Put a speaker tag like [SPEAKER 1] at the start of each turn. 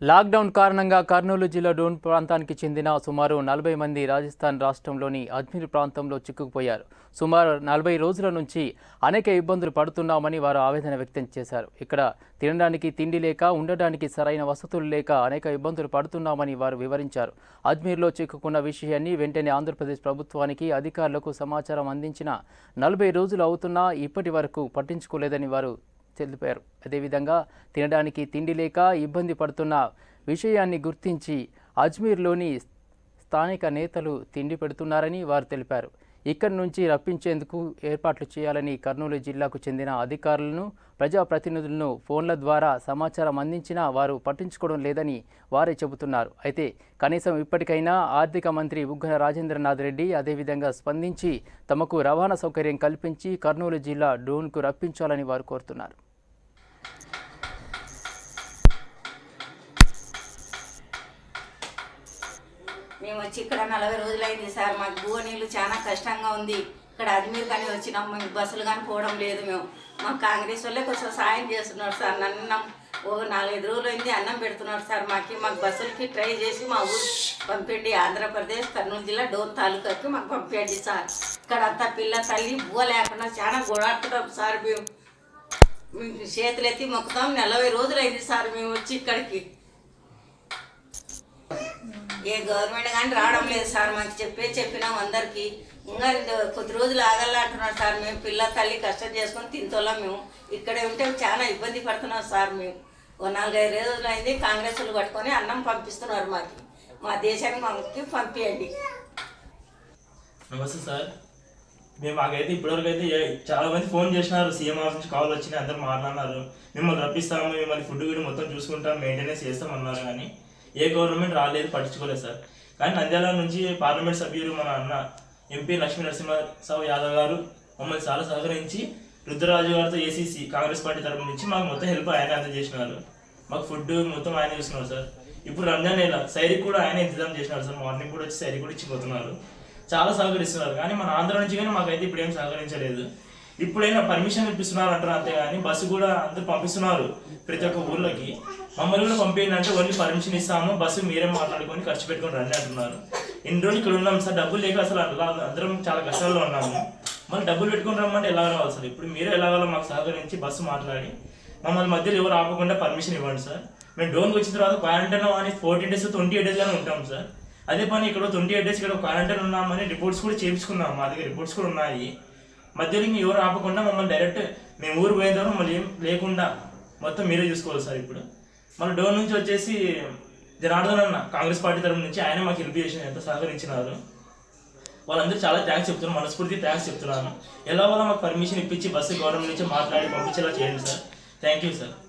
[SPEAKER 1] lockdown కారణంగా కర్నూలు జిల్లా డోన్ ప్రాంతానికి చెందిన సుమారు నలభై మంది రాజస్థాన్ రాష్ట్రంలోని అజ్మీర్ ప్రాంతంలో చిక్కుకుపోయారు సుమారు నలభై రోజుల నుంచి అనేక ఇబ్బందులు పడుతున్నామని వారు ఆవేదన వ్యక్తం చేశారు ఇక్కడ తినడానికి తిండి లేక ఉండడానికి సరైన వసతులు లేక అనేక ఇబ్బందులు పడుతున్నామని వారు వివరించారు అజ్మీర్లో చిక్కుకున్న విషయాన్ని వెంటనే ఆంధ్రప్రదేశ్ ప్రభుత్వానికి అధికారులకు సమాచారం అందించిన నలభై రోజులు అవుతున్నా ఇప్పటి వరకు పట్టించుకోలేదని వారు తెలిపారు అదేవిధంగా తినడానికి తిండి లేక ఇబ్బంది పడుతున్న విషయాన్ని గుర్తించి అజ్మీర్లోని స్థానిక నేతలు తిండి పెడుతున్నారని వారు తెలిపారు ఇక్కడి నుంచి రప్పించేందుకు ఏర్పాట్లు చేయాలని కర్నూలు జిల్లాకు చెందిన అధికారులను ప్రజాప్రతినిధులను ఫోన్ల ద్వారా సమాచారం అందించినా వారు పట్టించుకోవడం లేదని వారే చెబుతున్నారు అయితే కనీసం ఇప్పటికైనా ఆర్థిక మంత్రి బుగ్గన రాజేంద్రనాథ్ రెడ్డి అదేవిధంగా స్పందించి తమకు రవాణా సౌకర్యం కల్పించి కర్నూలు జిల్లా డోన్కు రప్పించాలని వారు కోరుతున్నారు
[SPEAKER 2] మేము వచ్చి ఇక్కడ నలభై రోజులైంది సార్ మాకు భూ నీళ్ళు చాలా కష్టంగా ఉంది ఇక్కడ అజ్మీర్ కానీ వచ్చినాం మేము బస్సులు కానీ పోవడం లేదు మేము మా కాంగ్రెస్ వాళ్ళే కొంచెం సాయం చేస్తున్నారు సార్ నన్ను ఓ నాలుగైదు రోజులు అయింది అన్నం పెడుతున్నారు సార్ మాకు మాకు బస్సులకి ట్రై చేసి మా ఊరు పంపిండి ఆంధ్రప్రదేశ్ కర్నూలు జిల్లా డోన్ తాలూకాకి మాకు పంపించండి సార్ ఇక్కడ అంతా పిల్ల తల్లి బువ్వ లేకుండా చాలా గొడాడుతున్నాం సార్ మేము మేము చేతులు ఎత్తి మొక్కుతాం నలభై రోజులైంది సార్ మేము వచ్చి ఇక్కడికి ఏ గవర్నమెంట్ కానీ రావడం లేదు సార్ మాకు చెప్పే చెప్పినాం అందరికి ఇంకా ఇంత కొద్ది రోజులు ఆగల్లా అంటున్నారు సార్ మేము పిల్ల తల్లి కష్టం చేసుకొని తింటోళ్ళం మేము ఇక్కడే ఉంటే చాలా ఇబ్బంది పడుతున్నాం సార్ మేము ఓ నాలుగైదు రోజులు అయింది కాంగ్రెస్ వాళ్ళు పట్టుకొని అన్నం పంపిస్తున్నారు మాకు మా దేశానికి మాకు పంపించండి
[SPEAKER 3] నమస్తే సార్ మేము మాకైతే ఇప్పటివరకు అయితే ఏ- చాలా మంది ఫోన్ చేసినారు సీఎం ఆఫీస్ నుంచి కాల్ వచ్చినాయి అందరూ మాట్లాడినారు మిమ్మల్ని రప్పిస్తాము మిమ్మల్ని ఫుడ్ కూడా మొత్తం చూసుకుంటాం మెయింటెనెన్స్ చేస్తాం అన్నారు కానీ ఏ గవర్నమెంట్ రాలేదు పట్టించుకోలేదు సార్ కానీ నంద్యాల నుంచి పార్లమెంట్ సభ్యులు మన అన్న ఎంపీ లక్ష్మీ నరసింహరావు యాదవ్ గారు మమ్మల్ని చాలా సహకరించి రుద్రరాజు గారితో ఏసీసీ కాంగ్రెస్ పార్టీ తరపు నుంచి మాకు మొత్తం హెల్ప్ ఆయన అందజేసినారు మాకు ఫుడ్ మొత్తం ఆయన చూస్తున్నారు సార్ ఇప్పుడు రంజాన్ నెల సైరికి కూడా ఆయన ఇంతజాం చేసినారు సార్ మార్నింగ్ కూడా వచ్చి సైరికి కూడా ఇచ్చిపోతున్నారు చాలా సహకరిస్తున్నారు కానీ మన ఆంధ్ర నుంచి కానీ మాకైతే ఇప్పుడు ఏం సహకరించలేదు ఇప్పుడైనా పర్మిషన్ ఇప్పిస్తున్నారు అంటారు అంతే కానీ బస్సు కూడా అందరూ పంపిస్తున్నారు ప్రతి ఒక్క ఊర్లోకి మమ్మల్ని కూడా పంపించండి అంటే ఓన్లీ పర్మిషన్ ఇస్తాము బస్సు మీరే మాట్లాడుకొని ఖర్చు పెట్టుకొని రండి అంటున్నారు ఇన్ని రోజులు ఇక్కడ ఉన్నాం సార్ డబ్బులు లేక అసలు అలా అందరం చాలా కష్టాల్లో ఉన్నాము మళ్ళీ డబ్బులు పెట్టుకొని రమ్మంటే ఎలా రావాలి సార్ ఇప్పుడు మీరే ఎలాగో మాకు సహకరించి బస్సు మాట్లాడి మమ్మల్ని మధ్యలో ఎవరు ఆపకుండా పర్మిషన్ ఇవ్వండి సార్ మేము డోన్కి వచ్చిన తర్వాత క్వారంటైన్ అని ఫోర్టీన్ డేస్ ట్వంటీ ఎయిట్ డేస్గానే ఉంటాం సార్ అదే పని ఇక్కడ ట్వంటీ ఎయిట్ డేస్ ఇక్కడ క్వారంటైన్ ఉన్నామని రిపోర్ట్స్ కూడా చేయించుకున్నాం మా దగ్గర రిపోర్ట్స్ కూడా ఉన్నాయి మధ్యలో ఇంక ఎవరు ఆపకుండా మమ్మల్ని డైరెక్ట్ మేము ఊరు పోయిన తర్వాత మళ్ళీ ఏం లేకుండా మొత్తం మీరే చూసుకోవాలి సార్ ఇప్పుడు మళ్ళీ డోన్ నుంచి వచ్చేసి జనార్దన్ అన్న కాంగ్రెస్ పార్టీ తరపు నుంచి ఆయన మాకు హెల్ప్ చేసిన ఎంత సహకరించినారు వాళ్ళందరూ చాలా థ్యాంక్స్ చెప్తున్నాను మనస్ఫూర్తి థ్యాంక్స్ చెప్తున్నాను ఎలా వల్ల మాకు పర్మిషన్ ఇప్పించి బస్సు గవర్నమెంట్ నుంచి మాట్లాడి పంపించేలా చేయండి సార్ థ్యాంక్ యూ సార్